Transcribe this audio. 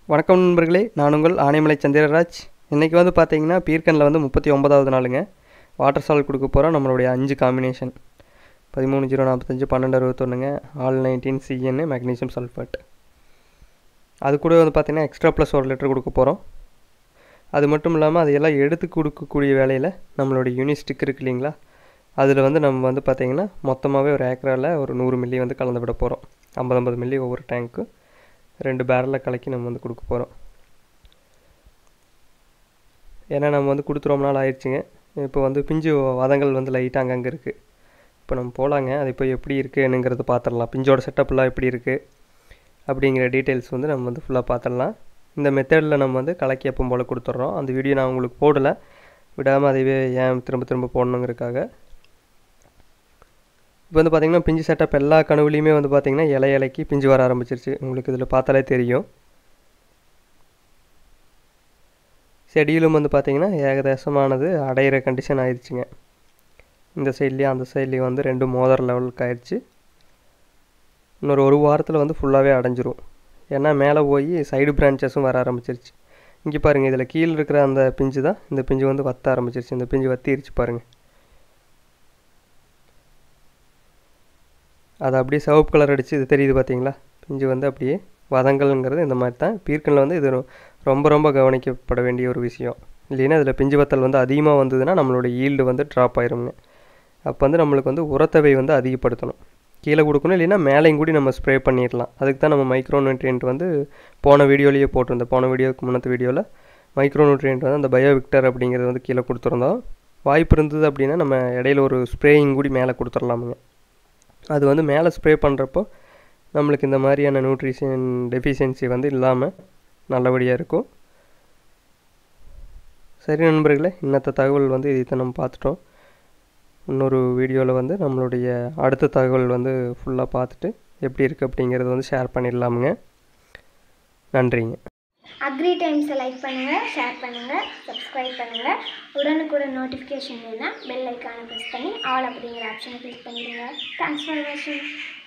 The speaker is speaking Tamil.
வணக்கம் நண்பர்களே நான் உங்கள் ஆனைமலை சந்திரராஜ் இன்றைக்கி வந்து பார்த்தீங்கன்னா பீர்க்கனில் வந்து முப்பத்தி ஒன்பதாவது நாளுங்க வாட்டர் சால் கொடுக்க போகிறோம் நம்மளுடைய அஞ்சு காம்பினேஷன் பதிமூணு ஜீரோ நாற்பத்தஞ்சு பன்னெண்டு அறுபத்தொன்னுங்க ஆல் நைன்டீன் சிஎன்னு மெக்னீசியம் சல்ஃபேட் அது கூட வந்து பார்த்திங்கன்னா எக்ஸ்ட்ரா ப்ளஸ் ஒரு லிட்டர் கொடுக்க போகிறோம் அது மட்டும் இல்லாமல் அதையெல்லாம் எடுத்து கொடுக்கக்கூடிய வேலையில் நம்மளுடைய யூனிட் ஸ்டிக் இருக்கு இல்லைங்களா அதில் வந்து நம்ம வந்து பார்த்திங்கன்னா மொத்தமாகவே ஒரு ஏக்கராவில் ஒரு நூறு மில்லி வந்து கலந்து விட போகிறோம் ஐம்பது ஐம்பது மில்லி ஒவ்வொரு டேங்க்கு ரெண்டு பேரலில் கலக்கி நம்ம வந்து கொடுக்க போகிறோம் ஏன்னா நம்ம வந்து கொடுத்து ரொம்ப நாள் ஆயிடுச்சுங்க இப்போ வந்து பிஞ்சு வதங்கள் வந்து லைட்டாக அங்கங்கே இருக்குது இப்போ நம்ம போகலாங்க அது இப்போ எப்படி இருக்குன்னுங்கிறது பார்த்துடலாம் பிஞ்சோட செட்டப்லாம் எப்படி இருக்குது அப்படிங்கிற டீட்டெயில்ஸ் வந்து நம்ம வந்து ஃபுல்லாக பார்த்துடலாம் இந்த மெத்தடில் நம்ம வந்து கலக்கி எப்பவும் போல் கொடுத்துட்றோம் அந்த வீடியோ நான் உங்களுக்கு போடலை விடாமல் அதுவே ஏன் திரும்ப திரும்ப போடணுங்கிறதுக்காக இப்போ வந்து பார்த்திங்கன்னா பிஞ்சு செட்டப் எல்லா கனவுலையுமே வந்து பார்த்திங்கன்னா இலை இலைக்கு பிஞ்சு வர ஆரம்பிச்சிருச்சு உங்களுக்கு இதில் பார்த்தாலே தெரியும் செடியிலும் வந்து பார்த்திங்கன்னா ஏகதேசமானது அடையிற கண்டிஷன் ஆயிடுச்சுங்க இந்த சைட்லேயும் அந்த சைட்லேயும் வந்து ரெண்டும் மோதர் லெவலுக்கு ஆயிடுச்சு இன்னொரு ஒரு வாரத்தில் வந்து ஃபுல்லாகவே அடைஞ்சிரும் ஏன்னா மேலே போய் சைடு பிரான்ச்சஸும் வர ஆரம்பிச்சிருச்சு இங்கே பாருங்கள் இதில் கீழே இருக்கிற அந்த பிஞ்சு தான் இந்த பிஞ்சு வந்து வத்த ஆரம்பிச்சிருச்சு இந்த பிஞ்சு வத்திருச்சு பாருங்கள் அது அப்படியே சிவப்பு கலர் அடித்து இது தெரியுது பார்த்தீங்களா பிஞ்சு வந்து அப்படியே வதங்கல்ங்கிறது இந்த மாதிரி தான் பீர்க்கனில் வந்து இது ரொம்ப ரொம்ப கவனிக்கப்பட வேண்டிய ஒரு விஷயம் இல்லைன்னா இதில் பிஞ்சு வத்தல் வந்து அதிகமாக வந்ததுன்னா நம்மளோட ஈல்டு வந்து ட்ராப் ஆயிருங்க அப்போ வந்து நம்மளுக்கு வந்து உரத்தவை வந்து அதிகப்படுத்தணும் கீழே கொடுக்கணும் இல்லைன்னா மேலேயும் கூடி நம்ம ஸ்ப்ரே பண்ணிடலாம் அதுக்கு தான் நம்ம மைக்ரோ நியூட்ரியன்ட் வந்து போன வீடியோலேயே போட்டிருந்தோம் போன வீடியோக்கு முன்னத்த வீடியோவில் மைக்ரோ நியூட்ரியன்ட் வந்து அந்த பயோ விக்டர் அப்படிங்கிறது வந்து கீழே கொடுத்துருந்தோம் வாய்ப்பு இருந்தது அப்படின்னா நம்ம இடையில ஒரு ஸ்ப்ரேயிங் கூடி மேலே கொடுத்துடலாமுங்க அது வந்து மேலே ஸ்ப்ரே பண்ணுறப்போ நம்மளுக்கு இந்த மாதிரியான நியூட்ரிஷன் டெஃபிஷியன்சி வந்து இல்லாமல் நல்லபடியாக இருக்கும் சரி நண்பர்களே இன்னத்த தகவல் வந்து இதை நம்ம பார்த்துட்டோம் இன்னொரு வீடியோவில் வந்து நம்மளுடைய அடுத்த தகவல் வந்து ஃபுல்லாக பார்த்துட்டு எப்படி இருக்குது அப்படிங்கிறது வந்து ஷேர் பண்ணிடலாமுங்க நன்றிங்க அக்ரி டைம்ஸை லைக் பண்ணுங்கள் ஷேர் பண்ணுங்கள் சப்ஸ்கிரைப் பண்ணுங்கள் உடனுக்குடன் நோட்டிஃபிகேஷன் வேணால் பெல் ஐக்கானை ப்ரெஸ் பண்ணி ஆல் அப்படிங்கிற ஆப்ஷனை கிளிக் பண்ணிடுங்க தேங்க்ஸ் ஃபார் வாட்சிங்